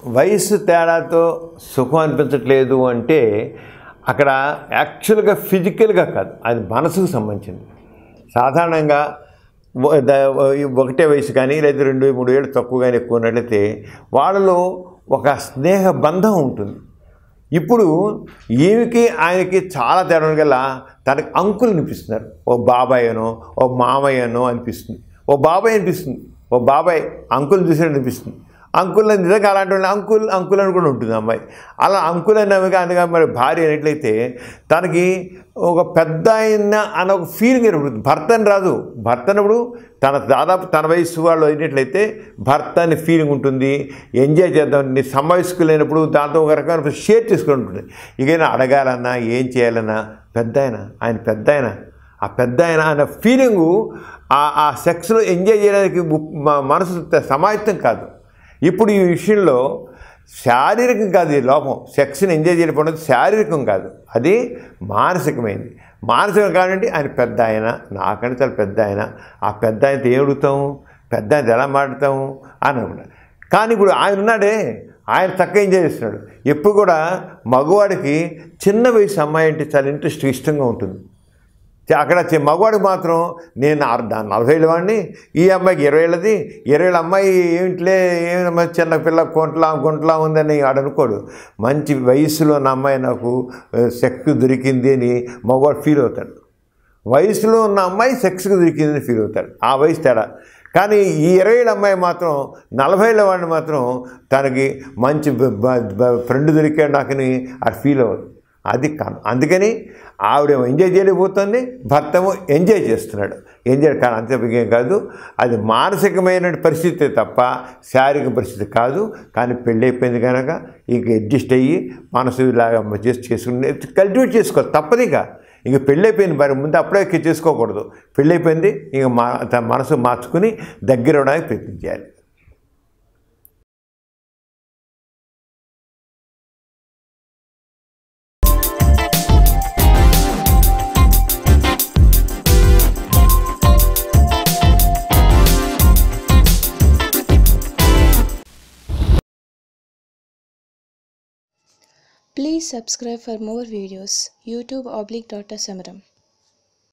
వయసు తేడాతో సుఖం అనిపించట్లేదు అంటే అక్కడ యాక్చువల్గా ఫిజికల్గా కాదు అది మనసుకు సంబంధించింది సాధారణంగా ఒ- ద- ఒకటే వయసు కానీ లేదా రెండు మూడు ఏళ్ళు తక్కువ కానీ ఎక్కువ ఉన్నట్లయితే వాళ్ళలో ఒక స్నేహ బంధం ఉంటుంది ఇప్పుడు ఈమెకి ఆయనకి చాలా తేడా గల తనకి అంకులు అనిపిస్తున్నారు ఓ బాబాయ్ అనో ఓ మామయ్య అనో అనిపిస్తుంది ఓ బాబాయ్ అనిపిస్తుంది ఓ బాబాయ్ అంకుల్ చూసినట్టు అనిపిస్తుంది అంకుల్ అని నిజంగా అలాంటి వాళ్ళు అంకుల్ అంకుల్ అని కూడా ఉంటుంది అమ్మాయి అలా అంకుల్ అనేవి అందుగా మరి భార్య అయినట్లయితే తనకి ఒక పెద్ద ఆయన అన్న ఒక ఫీలింగ్ ఏర్పడుతుంది భర్త అని రాదు భర్త అన్నప్పుడు తన దాదాపు తన వయసు వాళ్ళు అయినట్లయితే భర్త అనే ఫీలింగ్ ఉంటుంది ఎంజాయ్ చేద్దాం నీ సమవయస్కులైనప్పుడు దాంతో ఒక రకమైన షేర్ చేసుకుని ఉంటుంది ఇకైనా అడగాలన్నా ఏం చేయాలన్నా పెద్ద ఆయన ఆయన పెద్ద ఆయన ఆ పెద్ద ఆయన అన్న ఫీలింగు ఆ ఆ సెక్స్లో ఎంజాయ్ చేయడానికి ము- మ- మనసు త- సమాయత్తం కాదు ఇప్పుడు ఈ విషయంలో శారీరకం కాదు ఈ లోపం సెక్స్ని ఎంజాయ్ చేయకపోవడం శారీరకం కాదు అది మానసికమైంది మానసికం కాదండి ఆయన పెద్ద ఆయన నాకంటే చాలా పెద్ద ఆయన ఆ పెద్ద ఆయనతో ఏం అడుగుతాము పెద్ద ఆయనతో ఎలా మాట్లాడతాము అని అనుకున్నాడు కానీ ఇప్పుడు ఆయన ఉన్నాడే ఆయన చక్కగా ఎంజాయ్ చేస్తున్నాడు ఎప్పుడు కూడా మగవాడికి చిన్న వయసు అమ్మాయి అంటే చాలా ఇంట్రెస్ట్ ఇష్టంగా ఉంటుంది చ- అక్కడ చి- మగవాడికి మాత్రం నేను అర- దా- నలభై ఏళ్ళ వాడిని ఈ అమ్మాయికి ఇరవై ఏళ్ళది ఇరవై ఏళ్ళ అమ్మాయి ఏమిట్లే ఏమమ్మా చిన్న పిల్ల కొంట్లా గుంట్లా ఉందని ఆడు అనుకోడు మంచి వయసులో ఉన్న అమ్మాయి నాకు సెక్స్ దొరికింది అని మగవాడు ఫీల్ అవుతాడు వయసులో ఉన్న అమ్మాయి సెక్స్కి దొరికిందని ఫీల్ అవుతాడు ఆ వయసు తేడా కానీ ఈ ఇరవై ఏళ్ళ అమ్మాయి మాత్రం నలభై ఏళ్ళ వాడిని మాత్రం తనకి మంచి ఫ్రెండ్ దొరికాడు నాకని అది ఫీల్ అవ్వదు అది కాదు అందుకని ఆవిడ ఎంజాయ్ చేయలేకపోతుంది భర్తము ఎంజాయ్ చేస్తున్నాడు ఎంజాయ్ కానీ అంతే ఏం కాదు అది మానసికమైన పరిస్థితి తప్ప శారీరక పరిస్థితి కాదు కానీ పెళ్ళి అయిపోయింది కనుక ఇంక అడ్జస్ట్ అయ్యి మనసు ఇలాగా చేసి చేసుకుని కల్టివేట్ చేసుకో తప్పదిగా ఇంక పెళ్ళైపోయింది మరి ముందు అప్పుడే ఎక్కి చేసుకోకూడదు పెళ్ళైపోయింది ఇంక మా తన మనసు మార్చుకుని దగ్గర అవడానికి ప్రయత్నం చేయాలి Please subscribe for more videos. YouTube oblique Dr. Samaram.